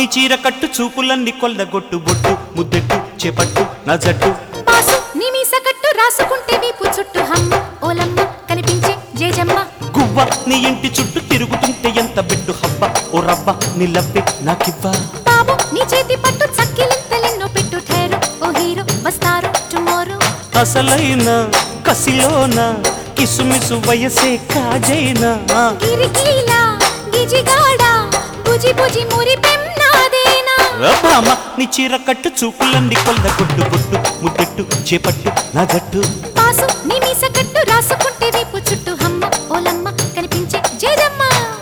నీ చీర కట్టు చూపులన్నీ కొల్లగొట్టు బొట్టు ముద్దెట్టు చేపట్టు నా జట్టు బాసు నీ మీస కట్టు రాసుకుంటే వీపు చుట్టూ హమ్మ ఓలమ్మ కనిపించే జేజమ్మ గువ్వ నీ ఇంటి చుట్టూ తిరుగుతుంటే ఎంత బిడ్డు హబ్బ ఓ రవ్వ నీ లవ్వే నాకివ్వా బాబు నీ చేతి పట్టు చక్కిలింతలెన్నో పెట్టు ఠేరు ఓ హీరో వస్తారు టుమారో అసలైన కసిలోన కిసుమిసు వయసే కాజైనా గిరికీలా గిజిగాడా బుజి బుజి మురి పెన్నాదేనా భామ నీ చీర కట్టు చూపులన్నీ కొల్లగొట్టు బొట్టు ముద్దెట్టు చేపట్టు నా జట్టు బాసు నీ మీస కట్టు రాసుకుంటే వీపు చుట్టూ హమ్మ ఓలమ్మ కనిపించే జేజమ్మ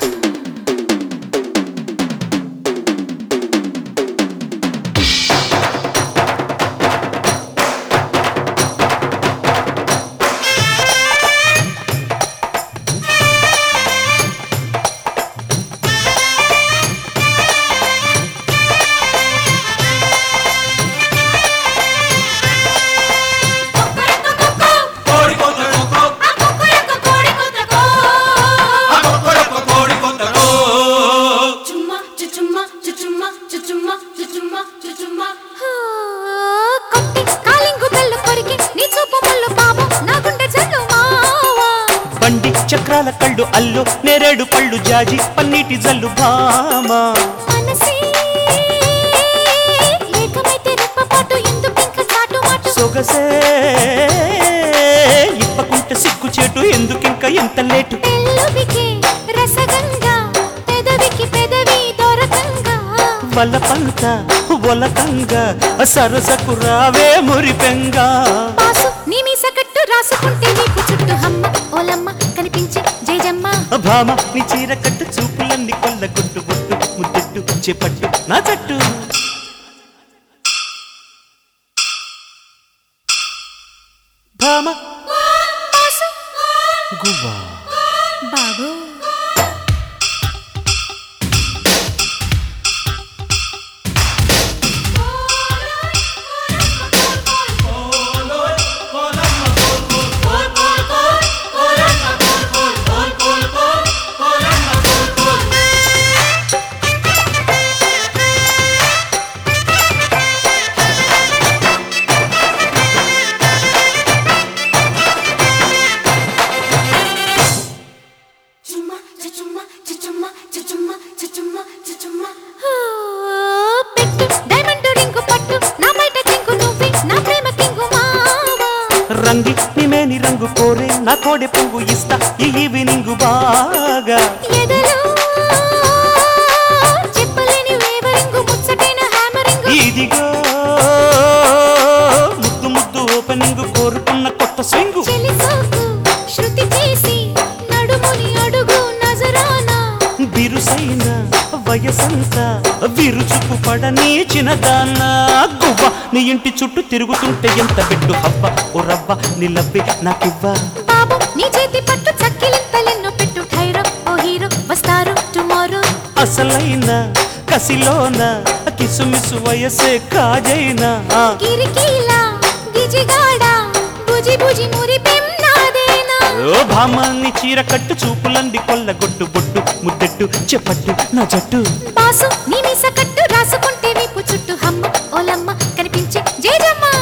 ఆ, కొట్టి కాలింగు బెల్లు కొరికి నీ చూపు ముళ్ళు బాబు నా గుండె జల్లు మావా బండి చక్రాల కళ్ళు అల్లు నేరేడు పళ్ళు జాజి పన్నీటి జల్లు భామ మనసే ఏకమైతే రెప్పపాటు ఎందుకింక చాటు మాటు సొగసే ఇప్పకుంటే సిగ్గు చేటు ఎందుకింక ఎంత లేటు పెళ్ళువికి రసగంగా పెదవికి పెదవి దొరకంగా వలపంత ఒలకంగా సరసకు రావే మురిపెంగా బాసు నీ మీస కట్టు రాసుకుంటే నీకు చుట్టూ హమ్మ ఓలమ్మ కనిపించే జయజమ్మ భామ నీ చీర కట్టు చూపులన్నీ కొల్ల గుట్టు గుట్టు ముద్దెట్టు చేపట్టు నా జట్టు భామ బాసు గువ్వా బాబు ఆ, పెట్టు డైమండ్ రింగు పట్టు నా బయట కింగు నువ్వే నా ప్రేమ కింగు మావా రంగి నిమేని రంగు కోరే నా కోడె పువ్వు ఇస్తా ఈ ఈవినింగ్ బాగా ఎదలో చెప్పలేని వేవరింగు ముచ్చటైన హ్యామరింగు ఇదిగో ముద్దు ముద్దు ఓపెనింగ్ కోరుకున్న కొత్త స్వింగు చెలిసోకు శృతి చేసి నడుముని అడుగు నజరానా బిరుసైన వయసంతా విరుచుకు పడని చిన్నదాన్న గువ్వ నీ ఇంటి చుట్టూ తిరుగుతుంటే ఎంత బిడ్డు హవ్వ ఓ రవ్వ నిలవ్వి నాకివ్వా బాబు నీ చేతి పట్టు చక్కిలింతలెన్నో పెట్టు ఠైరో ఓ హీరో వస్తారు టుమారో అసలైన కసిలోన కిసుమిసు వయసే కాజైనా గిరికీలా గిజిగాడా బుజి బుజి మురి పెన్నాదేనా ఓ భామాన్ని చీర కట్టు చూపులంది కొల్లగొట్టు బొట్టు ముద్దెట్టు చెప్పట్టు నా జట్టు బాసు నీ మీస కట్టు రాసుకుంటే వీపు చుట్టూ హమ్మ ఓలమ్మ కనిపించే జేజమ్మ